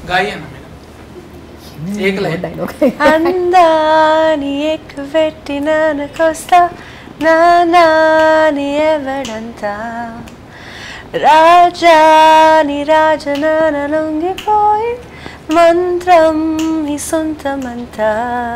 గాయి అన్న madam ఏకలై dialogue అందాని ఎక్కుపెట్టి నాన్నకొస్తా నా నాని ఎవడంతా రాజాని రాజనాన లొంగిపోయి మంత్రం నీ సొంతమంతా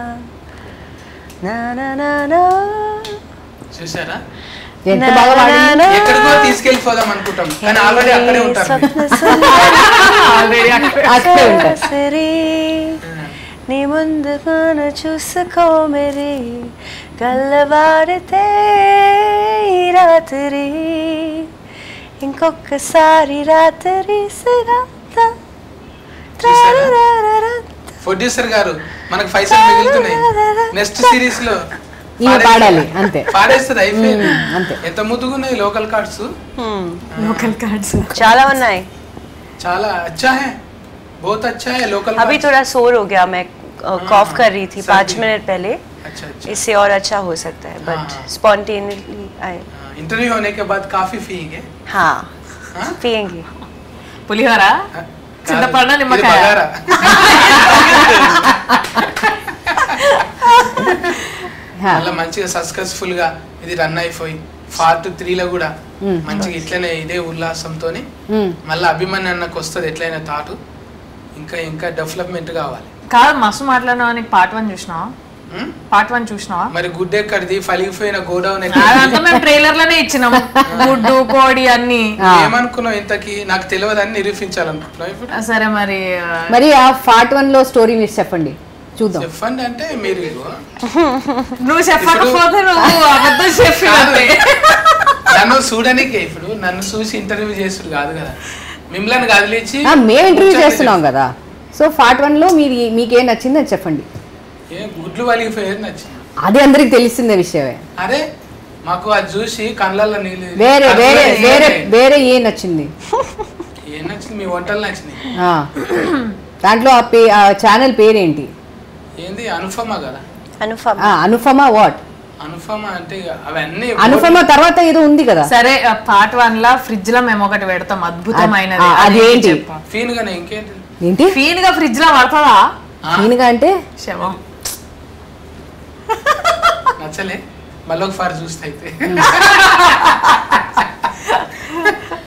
నా నా నా నా. చూసారా ఎంత బాగా నా, పాడింది. నా, ఎక్కడికో తీసుకెళ్ళిపోదాం అనుకుంటాం కానీ ఆల్రెడీ అక్కడే ఉంటారు మీరు. స్వప్న సుందరి అక్కడే ఉంటారు సరే నీ ముందుగాన చూసుకో మరి గల్లవారితే ఈ రాత్రి ఇంకొకసారి రాత్రి సిరాత ప్రొడ్యూసర్ గారు మనకు పైసలు మిగులుతున్నాయి నెక్స్ట్ సిరీస్ లో ఇవి పాడాలి అంతే పాడేస్తుంది అయిపోయింది అంతే. ఎంత ముద్దుగున్నాయి లోకల్ కార్డ్స్ లోకల్ కార్డ్స్ చాలా ఉన్నాయి చాలా अच्छा है बहुत अच्छा है लोकल अभी थोड़ा शोर हो गया मैं कॉफ कर रही थी सर्दी। पाँच मिनट पहले अच्छा अच्छा इससे और अच्छा हो सकता है बट हाँ। स्पॉन्टेनियसली आए इंटरव्यू होने के बाद काफी पिएंगे हाँ हाँ? पियेंगे పులిహోర हाँ? చింతపండు, ఇది నిమ్మకాయ. బగారా. హా. మళ్ళీ మంచిగా సక్సెస్ఫుల్ గా ఇది రన్ అయిపోయి పార్ట్ త్రీలో కూడా మంచిగా ఇట్లనే ఇదే ఉల్లాసంతో మ్మ్. మళ్ళీ అభిమన్యు అన్నకు వస్తుంది ఎట్లయినా తాటు ఇంకా ఇంకా డెవలప్మెంట్ కావాలి కాదు మస్తు మాట్లాడినావా నీకు పార్ట్ వన్ చూసినావా మ్మ్? పార్ట్ వన్ చూసినావా మరి గుడ్ ఎక్కడిది ఫలిగిపోయిన గోడౌన్ అదంతా మేము ట్రైలర్ లోనే ఇచ్చినాం గుడ్డు కోడి అన్ని ఆ. ఏమనుకున్నావు ఇంతకి నాకు తెలియదని నిరూపించాలనుకుంటున్నావు ఇప్పుడు సరే మరి ఆ, మరి ఆ పార్ట్ వన్ లో స్టోరీ మీరు చెప్పండి చూద్దాం చెప్పండి అంటే మీరు ఇగో. నువ్వు చెప్పకపోతే నువ్వు అబద్ధం చెప్పి కాదు. నన్ను చూడనికే ఇప్పుడు నన్ను చూసి ఇంటర్వ్యూ చేసుడు కాదు కదా మిమ్మల్ని కదిలించి ఆ, మేము ఇంటర్వ్యూ ముచ్చట్లు చేస్తున్నాం కదా సో పార్ట్ వన్ లో మీరు మీకేం నచ్చింది అది చెప్పండి ఏ గుడ్లు వలిగిపోయేది నచ్చింది అది అందరికి తెలిసిందే విషయమే అరే మాకు అది చూసి కళ్ళల్లో నీళ్ళు వేరే కళ్ళల్లో వేరే నీళ్ళు వేరే ఉన్నాయి. వేరే ఏం నచ్చింది ఏం నచ్చింది మీ వంటలు నచ్చినాయి ఆ. దాంట్లో ఆ పే ఆ ఛానల్ పేరేంటి ఏంది అనుపమ కదా अनुपम ఆ, అనుపమ వాట్ అనుపమ అంటే ఇక అవన్నీ అనుపమ తర్వాత ఏదో ఉంది కదా సరే పార్ట్ వన్ లా ఫ్రిడ్జ్ లో మేము ఒకటి పెడతాం అద్భుతమైనది ఆ, అదేంటి? ఫీన్ గానే ఇంకేంటి ఏంటి ఫీన్ గా ఫ్రిడ్జ్ లో పడుతుందా ఈయనగా అంటే శవం నచ్చలే మళ్ళీ ఒకసారి చూస్తే అయితే